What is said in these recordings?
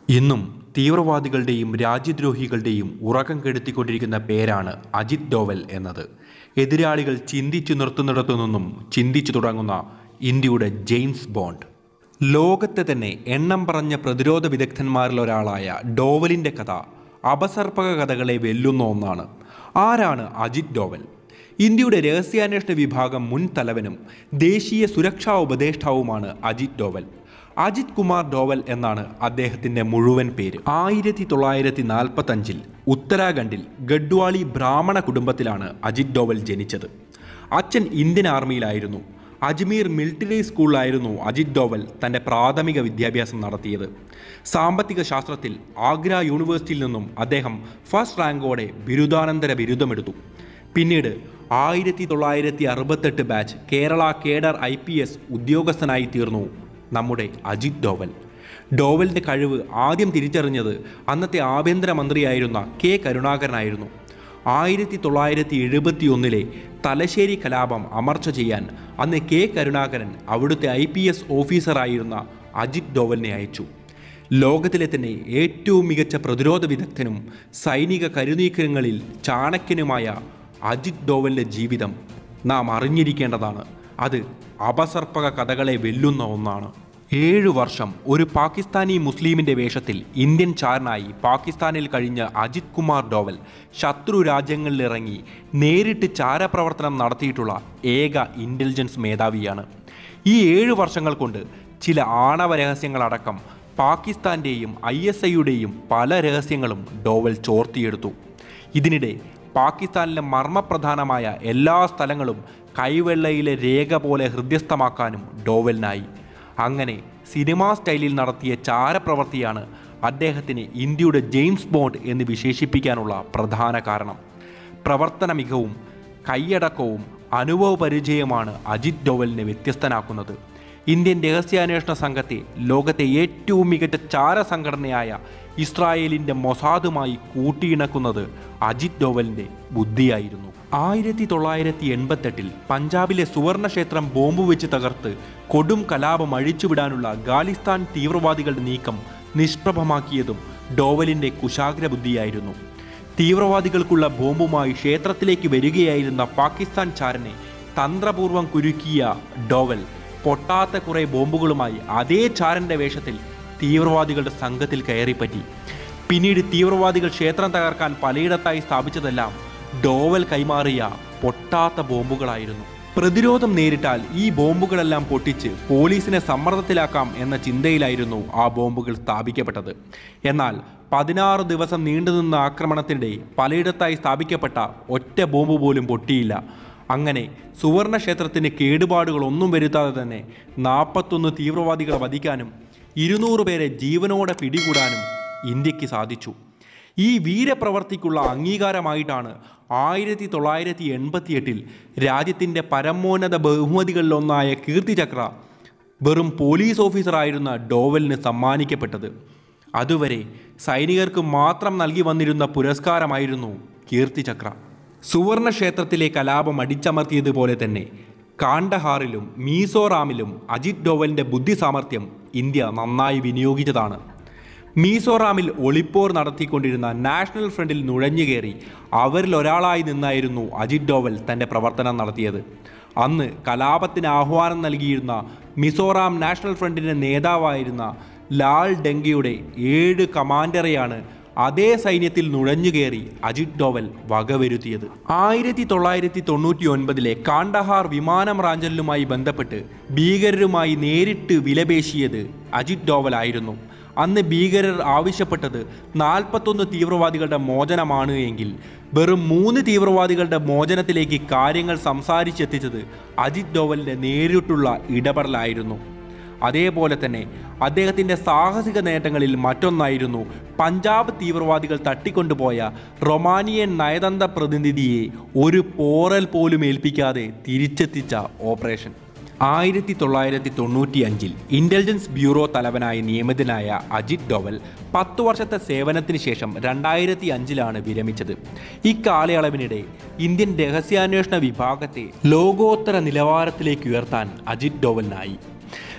ഇന്നും തീവ്രവാദികളുടെയും രാജ്യദ്രോഹികളുടെയും ഉറക്കം കെടുത്തിക്കൊണ്ടിരിക്കുന്ന പേരാണ് അജിത് ഡോവൽ എന്നത് എതിരാളികൾ ചിന്തിച്ചു നിർത്തുന്നിടത്തു നിന്നും ചിന്തിച്ചു തുടങ്ങുന്ന ഇന്ത്യയുടെ ജെയിംസ് ബോണ്ട് ലോകത്തെ തന്നെ എണ്ണം പറഞ്ഞ പ്രതിരോധ വിദഗ്ധന്മാരിൽ ഒരാളായ ഡോവലിൻ്റെ കഥ അപസർപ്പക കഥകളെ വെല്ലുന്ന ഒന്നാണ് ആരാണ് അജിത് ഡോവൽ ഇന്ത്യയുടെ രഹസ്യാന്വേഷണ വിഭാഗം മുൻ തലവനും ദേശീയ സുരക്ഷാ ഉപദേഷ്ടാവുമാണ് അജിത് ഡോവൽ അജിത് കുമാർ ഡോവൽ എന്നാണ് അദ്ദേഹത്തിൻ്റെ മുഴുവൻ പേര് ആയിരത്തി തൊള്ളായിരത്തി നാൽപ്പത്തഞ്ചിൽ ഉത്തരാഖണ്ഡിൽ ഗഡ്വാളി ബ്രാഹ്മണ കുടുംബത്തിലാണ് അജിത് ഡോവൽ ജനിച്ചത് അച്ഛൻ ഇന്ത്യൻ ആർമിയിലായിരുന്നു അജ്മീർ മിലിറ്ററി സ്കൂളിലായിരുന്നു അജിത് ഡോവൽ തൻ്റെ പ്രാഥമിക വിദ്യാഭ്യാസം നടത്തിയത് സാമ്പത്തിക ശാസ്ത്രത്തിൽ ആഗ്ര യൂണിവേഴ്സിറ്റിയിൽ നിന്നും അദ്ദേഹം ഫസ്റ്റ് റാങ്കോടെ ബിരുദാനന്തര ബിരുദമെടുത്തു പിന്നീട് ആയിരത്തി തൊള്ളായിരത്തി അറുപത്തെട്ട് batch Kerala cadre I P S ഉദ്യോഗസ്ഥനായി തീർന്നു നമ്മുടെ അജിത് ഡോവൽ ഡോവലിൻ്റെ കഴിവ് ആദ്യം തിരിച്ചറിഞ്ഞത് അന്നത്തെ ആഭ്യന്തരമന്ത്രിയായിരുന്ന കെ കരുണാകരനായിരുന്നു ആയിരത്തി തൊള്ളായിരത്തി എഴുപത്തി ഒന്നിലെ തലശ്ശേരി കലാപം അമർച്ച ചെയ്യാൻ അന്ന് കെ കരുണാകരൻ അവിടുത്തെ ഐ പി എസ് ഓഫീസറായിരുന്ന അജിത് ഡോവലിനെ അയച്ചു ലോകത്തിലെ തന്നെ ഏറ്റവും മികച്ച പ്രതിരോധ വിദഗ്ധനും സൈനിക കരുനീക്കങ്ങളിൽ ചാണക്യനുമായ അജിത് ഡോവലിൻ്റെ ജീവിതം നാം അറിഞ്ഞിരിക്കേണ്ടതാണ് അത് അപസർപ്പക കഥകളെ വെല്ലുന്ന ഒന്നാണ് ഏഴു വർഷം ഒരു പാകിസ്ഥാനി മുസ്ലിമിന്റെ വേഷത്തിൽ ഇന്ത്യൻ ചാരനായി പാകിസ്ഥാനിൽ കഴിഞ്ഞ അജിത് കുമാർ ഡോവൽ ശത്രു രാജ്യങ്ങളിലിറങ്ങി നേരിട്ട് ചാരപ്രവർത്തനം നടത്തിയിട്ടുള്ള ഏക ഇന്റലിജൻസ് മേധാവിയാണ് ഈ ഏഴു വർഷങ്ങൾ കൊണ്ട് ചില ആണവ രഹസ്യങ്ങളടക്കം പാകിസ്ഥാന്റെയും ഐ എസ് ഐയുടെയും പല രഹസ്യങ്ങളും ഡോവൽ ചോർത്തിയെടുത്തു ഇതിനിടെ പാകിസ്ഥാനിലെ മർമ്മപ്രധാനമായ എല്ലാ സ്ഥലങ്ങളും കൈവെള്ളയിലെ രേഖ പോലെ ഹൃദ്യസ്ഥമാക്കാനും ഡോവലിനായി അങ്ങനെ സിനിമാ സ്റ്റൈലിൽ നടത്തിയ ചാരപ്രവൃത്തിയാണ് അദ്ദേഹത്തിന് ഇന്ത്യയുടെ ജെയിംസ് ബോണ്ട് എന്ന് വിശേഷിപ്പിക്കാനുള്ള പ്രധാന കാരണം പ്രവർത്തന മികവും കൈയടക്കവും അനുഭവ പരിചയമാണ് അജിത് ഡോവലിനെ വ്യത്യസ്തനാക്കുന്നത് ഇന്ത്യൻ രഹസ്യാന്വേഷണ സംഘത്തെ ലോകത്തെ ഏറ്റവും മികച്ച ചാര സംഘടനയായ ഇസ്രായേലിൻ്റെ മൊസാദുമായി കൂട്ടിയിണക്കുന്നത് അജിത് ഡോവലിൻ്റെ ബുദ്ധിയായിരുന്നു ആയിരത്തി തൊള്ളായിരത്തി എൺപത്തെട്ടിൽ പഞ്ചാബിലെ സുവർണ ക്ഷേത്രം ബോംബ് വെച്ച് തകർത്ത് കൊടും കലാപം അഴിച്ചുവിടാനുള്ള ഖാലിസ്ഥാൻ തീവ്രവാദികളുടെ നീക്കം നിഷ്പ്രഭമാക്കിയതും ഡോവലിൻ്റെ കുശാഗ്ര ബുദ്ധിയായിരുന്നു തീവ്രവാദികൾക്കുള്ള ബോംബുമായി ക്ഷേത്രത്തിലേക്ക് വരികയായിരുന്ന പാകിസ്ഥാൻ ചാരനെ തന്ത്രപൂർവ്വം കുരുക്കിയ ഡോവൽ പൊട്ടാത്ത കുറേ ബോംബുകളുമായി അതേ ചാരന്റെ വേഷത്തിൽ തീവ്രവാദികളുടെ സംഘത്തിൽ കയറിപ്പറ്റി പിന്നീട് തീവ്രവാദികൾ ക്ഷേത്രം തകർക്കാൻ പലയിടത്തായി സ്ഥാപിച്ചതെല്ലാം ഡോവൽ കൈമാറിയ പൊട്ടാത്ത ബോംബുകളായിരുന്നു പ്രതിരോധം നേരിട്ടാൽ ഈ ബോംബുകളെല്ലാം പൊട്ടിച്ച് പോലീസിനെ സമ്മർദ്ദത്തിലാക്കാം എന്ന ചിന്തയിലായിരുന്നു ആ ബോംബുകൾ സ്ഥാപിക്കപ്പെട്ടത് എന്നാൽ പതിനാറ് ദിവസം നീണ്ടുനിന്ന ആക്രമണത്തിനിടെ പലയിടത്തായി സ്ഥാപിക്കപ്പെട്ട ഒറ്റ ബോംബ് പോലും പൊട്ടിയില്ല അങ്ങനെ സുവർണ ക്ഷേത്രത്തിന് കേടുപാടുകളൊന്നും വരുത്താതെ തന്നെ നാൽപ്പത്തൊന്ന് തീവ്രവാദികളെ വധിക്കാനും ഇരുന്നൂറ് പേരെ ജീവനോടെ പിടികൂടാനും ഇന്ത്യക്ക് സാധിച്ചു ഈ വീരപ്രവർത്തിക്കുള്ള അംഗീകാരമായിട്ടാണ് ആയിരത്തി തൊള്ളായിരത്തി എൺപത്തിയെട്ടിൽ രാജ്യത്തിൻ്റെ പരമോന്നത ബഹുമതികളിലൊന്നായ കീർത്തിചക്ര വെറും പോലീസ് ഓഫീസറായിരുന്ന ഡോവലിന് സമ്മാനിക്കപ്പെട്ടത് അതുവരെ സൈനികർക്ക് മാത്രം നൽകി വന്നിരുന്ന പുരസ്കാരമായിരുന്നു കീർത്തിചക്ര സുവർണ ക്ഷേത്രത്തിലെ കലാപം അടിച്ചമർത്തിയതുപോലെ തന്നെ കാണ്ഡഹാറിലും മീസോറാമിലും അജിത് ഡോവലിൻ്റെ ബുദ്ധി സാമർഥ്യം ഇന്ത്യ നന്നായി വിനിയോഗിച്ചതാണ് മീസോറാമിൽ ഒളിപ്പോർ നടത്തിക്കൊണ്ടിരുന്ന നാഷണൽ ഫ്രണ്ടിൽ നുഴഞ്ഞുകയറി അവരിൽ ഒരാളായി നിന്നായിരുന്നു അജിത് ഡോവൽ തൻ്റെ പ്രവർത്തനം നടത്തിയത് അന്ന് കലാപത്തിന് ആഹ്വാനം നൽകിയിരുന്ന മിസോറാം നാഷണൽ ഫ്രണ്ടിൻ്റെ നേതാവായിരുന്ന ലാൽ ഡെങ്കയുടെ ഏഴ് കമാൻഡറെയാണ് അതേ സൈന്യത്തിൽ നുഴഞ്ഞുകയറി അജിത് ഡോവൽ വകവരുത്തിയത് ആയിരത്തി തൊള്ളായിരത്തി തൊണ്ണൂറ്റി ഒൻപതിലെ കാണ്ഡഹാർ വിമാനം റാഞ്ചലിലുമായി ബന്ധപ്പെട്ട് ഭീകരരുമായി നേരിട്ട് വിലപേശിയത് അജിത് ഡോവൽ ആയിരുന്നു അന്ന് ഭീകരർ ആവശ്യപ്പെട്ടത് നാൽപ്പത്തൊന്ന് തീവ്രവാദികളുടെ മോചനമാണ് എങ്കിൽ വെറും മൂന്ന് തീവ്രവാദികളുടെ മോചനത്തിലേക്ക് കാര്യങ്ങൾ സംസാരിച്ചെത്തിച്ചത് അജിത് ഡോവലിൻ്റെ നേരിട്ടുള്ള ഇടപെടലായിരുന്നു അതേപോലെ തന്നെ അദ്ദേഹത്തിൻ്റെ സാഹസിക നേട്ടങ്ങളിൽ മറ്റൊന്നായിരുന്നു പഞ്ചാബ് തീവ്രവാദികൾ തട്ടിക്കൊണ്ടുപോയ റൊമാനിയൻ നയതന്ത്ര പ്രതിനിധിയെ ഒരു പോറൽ പോലും ഏൽപ്പിക്കാതെ തിരിച്ചെത്തിച്ച ഓപ്പറേഷൻ ആയിരത്തി തൊള്ളായിരത്തി തൊണ്ണൂറ്റി അഞ്ചിൽ ഇൻ്റലിജൻസ് ബ്യൂറോ തലവനായി നിയമിതനായ അജിത് ഡോവൽ പത്തു വർഷത്തെ സേവനത്തിന് ശേഷം രണ്ടായിരത്തി അഞ്ചിലാണ് വിരമിച്ചത് ഇക്കാലയളവിനിടെ ഇന്ത്യൻ രഹസ്യാന്വേഷണ വിഭാഗത്തെ ലോകോത്തര നിലവാരത്തിലേക്ക് ഉയർത്താൻ അജിത് ഡോവലിനായി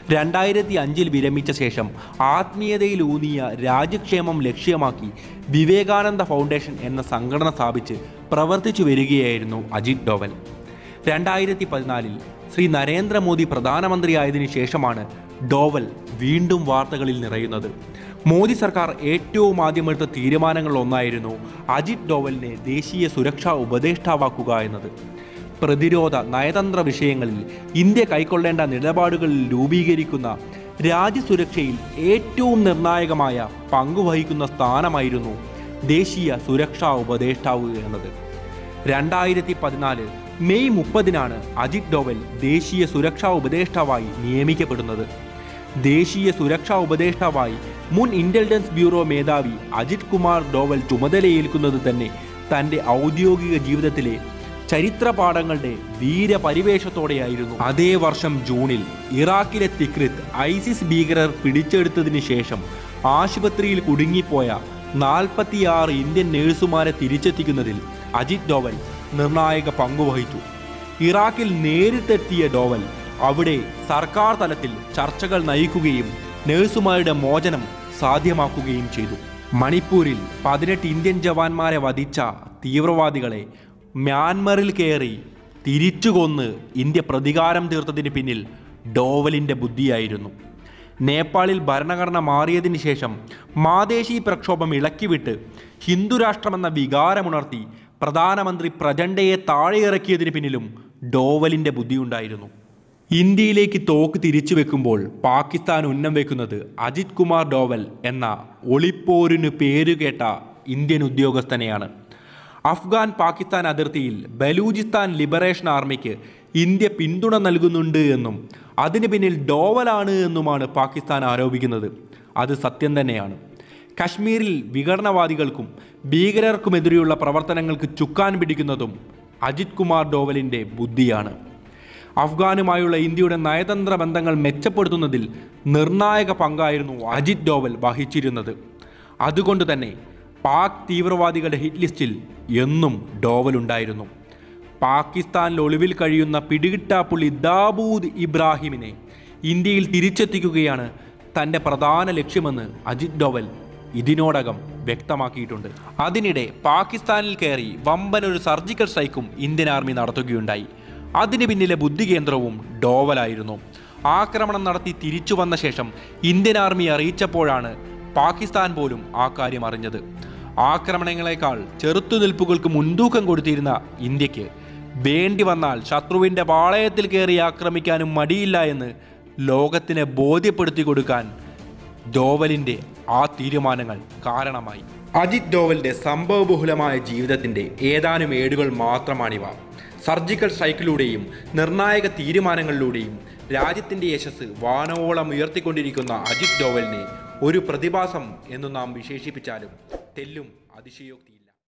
രണ്ടായിരത്തി അഞ്ചിൽ വിരമിച്ച ശേഷം ആത്മീയതയിലൂന്നിയ രാജ്യക്ഷേമം ലക്ഷ്യമാക്കി വിവേകാനന്ദ ഫൗണ്ടേഷൻ എന്ന സംഘടന സ്ഥാപിച്ച് പ്രവർത്തിച്ചു വരികയായിരുന്നു അജിത് ഡോവൽ രണ്ടായിരത്തി പതിനാലിൽ ശ്രീ നരേന്ദ്രമോദി പ്രധാനമന്ത്രിയായതിനു ശേഷമാണ് ഡോവൽ വീണ്ടും വാർത്തകളിൽ നിറയുന്നത് മോദി സർക്കാർ ഏറ്റവും ആദ്യമെടുത്ത തീരുമാനങ്ങളിൽ ഒന്നായിരുന്നു അജിത് ഡോവലിനെ ദേശീയ സുരക്ഷാ ഉപദേഷ്ടാവാക്കുക എന്നത് പ്രതിരോധ നയതന്ത്ര വിഷയങ്ങളിൽ ഇന്ത്യ കൈക്കൊള്ളേണ്ട നിലപാടുകൾ രൂപീകരിക്കുന്ന രാജ്യസുരക്ഷയിൽ ഏറ്റവും നിർണായകമായ പങ്കുവഹിക്കുന്ന സ്ഥാനമായിരുന്നു ദേശീയ സുരക്ഷാ ഉപദേഷ്ടാവ് എന്നത് രണ്ടായിരത്തി പതിനാല് മെയ് മുപ്പതിനാണ് അജിത് ഡോവൽ ദേശീയ സുരക്ഷാ ഉപദേഷ്ടാവായി നിയമിക്കപ്പെടുന്നത് ദേശീയ സുരക്ഷാ ഉപദേഷ്ടാവായി മുൻ ഇന്റലിജൻസ് ബ്യൂറോ മേധാവി അജിത് കുമാർ ഡോവൽ ചുമതലയേൽക്കുന്നത് തന്നെ തൻ്റെ ഔദ്യോഗിക ജീവിതത്തിലെ ചരിത്ര പാഠങ്ങളുടെ വീരപരിവേഷത്തോടെയായിരുന്നു അതേ വർഷം ജൂണിൽ ഇറാഖിലെ തിക്രിത്ത് ഐസിസ് ഭീകരർ പിടിച്ചെടുത്തതിന് ശേഷം ആശുപത്രിയിൽ കുടുങ്ങിപ്പോയ നാൽപ്പത്തിയാറ് ഇന്ത്യൻ നേഴ്സുമാരെ തിരിച്ചെത്തിക്കുന്നതിൽ അജിത് ഡോവൽ നിർണായക പങ്കുവഹിച്ചു ഇറാഖിൽ നേരിട്ടെത്തിയ ഡോവൽ അവിടെ സർക്കാർ തലത്തിൽ ചർച്ചകൾ നയിക്കുകയും നഴ്സുമാരുടെ മോചനം സാധ്യമാക്കുകയും ചെയ്തു മണിപ്പൂരിൽ പതിനെട്ട് ഇന്ത്യൻ ജവാന്മാരെ വധിച്ച തീവ്രവാദികളെ മ്യാൻമറിൽ കയറി തിരിച്ചു കൊന്ന് ഇന്ത്യ പ്രതികാരം തീർത്തതിന് പിന്നിൽ ഡോവലിൻ്റെ ബുദ്ധിയായിരുന്നു നേപ്പാളിൽ ഭരണഘടന മാറിയതിന് ശേഷം മാദേശി പ്രക്ഷോഭം ഇളക്കിവിട്ട് ഹിന്ദുരാഷ്ട്രമെന്ന വികാരമുണർത്തി പ്രധാനമന്ത്രി പ്രചണ്ഡയെ താഴെയിറക്കിയതിന് പിന്നിലും ഡോവലിൻ്റെ ബുദ്ധിയുണ്ടായിരുന്നു ഇന്ത്യയിലേക്ക് തോക്ക് തിരിച്ചു വെക്കുമ്പോൾ പാകിസ്ഥാൻ ഉന്നം വെക്കുന്നത് അജിത് കുമാർ ഡോവൽ എന്ന ഒളിപ്പോരിന് പേരുകേട്ട ഇന്ത്യൻ ഉദ്യോഗസ്ഥനെയാണ് അഫ്ഗാൻ പാകിസ്ഥാൻ അതിർത്തിയിൽ ബലൂചിസ്ഥാൻ ലിബറേഷൻ ആർമിക്ക് ഇന്ത്യ പിന്തുണ നൽകുന്നുണ്ട് എന്നും അതിന് പിന്നിൽ ഡോവലാണ് എന്നുമാണ് പാകിസ്ഥാൻ ആരോപിക്കുന്നത് അത് സത്യം തന്നെയാണ് കശ്മീരിൽ വിഘടനവാദികൾക്കും ഭീകരർക്കുമെതിരെയുള്ള പ്രവർത്തനങ്ങൾക്ക് ചുക്കാൻ പിടിക്കുന്നതും അജിത് കുമാർ ഡോവലിൻ്റെ ബുദ്ധിയാണ് അഫ്ഗാനുമായുള്ള ഇന്ത്യയുടെ നയതന്ത്ര ബന്ധങ്ങൾ മെച്ചപ്പെടുത്തുന്നതിൽ നിർണായക പങ്കായിരുന്നു അജിത് ഡോവൽ വഹിച്ചിരുന്നത് അതുകൊണ്ട് തന്നെ പാക് തീവ്രവാദികളുടെ ഹിറ്റ് ലിസ്റ്റിൽ എന്നും ഡോവൽ ഉണ്ടായിരുന്നു പാകിസ്ഥാനിൽ ഒളിവിൽ കഴിയുന്ന പിടികിട്ടാപ്പുള്ളി ദാബൂദ് ഇബ്രാഹിമിനെ ഇന്ത്യയിൽ തിരിച്ചെത്തിക്കുകയാണ് തൻ്റെ പ്രധാന ലക്ഷ്യമെന്ന് അജിത് ഡോവൽ ഇതിനോടകം വ്യക്തമാക്കിയിട്ടുണ്ട് അതിനിടെ പാകിസ്ഥാനിൽ കയറി വമ്പനൊരു സർജിക്കൽ സ്ട്രൈക്കും ഇന്ത്യൻ ആർമി നടത്തുകയുണ്ടായി അതിന് പിന്നിലെ ബുദ്ധി കേന്ദ്രവും ഡോവലായിരുന്നു ആക്രമണം നടത്തി തിരിച്ചു വന്ന ശേഷം ഇന്ത്യൻ ആർമി അറിയിച്ചപ്പോഴാണ് പാകിസ്ഥാൻ പോലും ആ കാര്യം അറിഞ്ഞത് ആക്രമണങ്ങളെക്കാൾ ചെറുത്തുനിൽപ്പുകൾക്ക് മുൻതൂക്കം കൊടുത്തിരുന്ന ഇന്ത്യക്ക് വേണ്ടി വന്നാൽ ശത്രുവിൻ്റെ പാളയത്തിൽ കയറി ആക്രമിക്കാനും മടിയില്ല എന്ന് ലോകത്തിനെ ബോധ്യപ്പെടുത്തി കൊടുക്കാൻ ഡോവലിൻ്റെ ആ തീരുമാനങ്ങൾ കാരണമായി അജിത് ഡോവലിൻ്റെ സംഭവബഹുലമായ ജീവിതത്തിൻ്റെ ഏതാനും ഏടുകൾ മാത്രമാണിവ സർജിക്കൽ സ്ട്രൈക്കിലൂടെയും നിർണായക തീരുമാനങ്ങളിലൂടെയും രാജ്യത്തിൻ്റെ യശസ് വാനോളം ഉയർത്തിക്കൊണ്ടിരിക്കുന്ന അജിത് ഡോവലിനെ ഒരു പ്രതിഭാസം എന്ന് നാം വിശേഷിപ്പിച്ചാലും തെല്ലും അതിശയോക്തി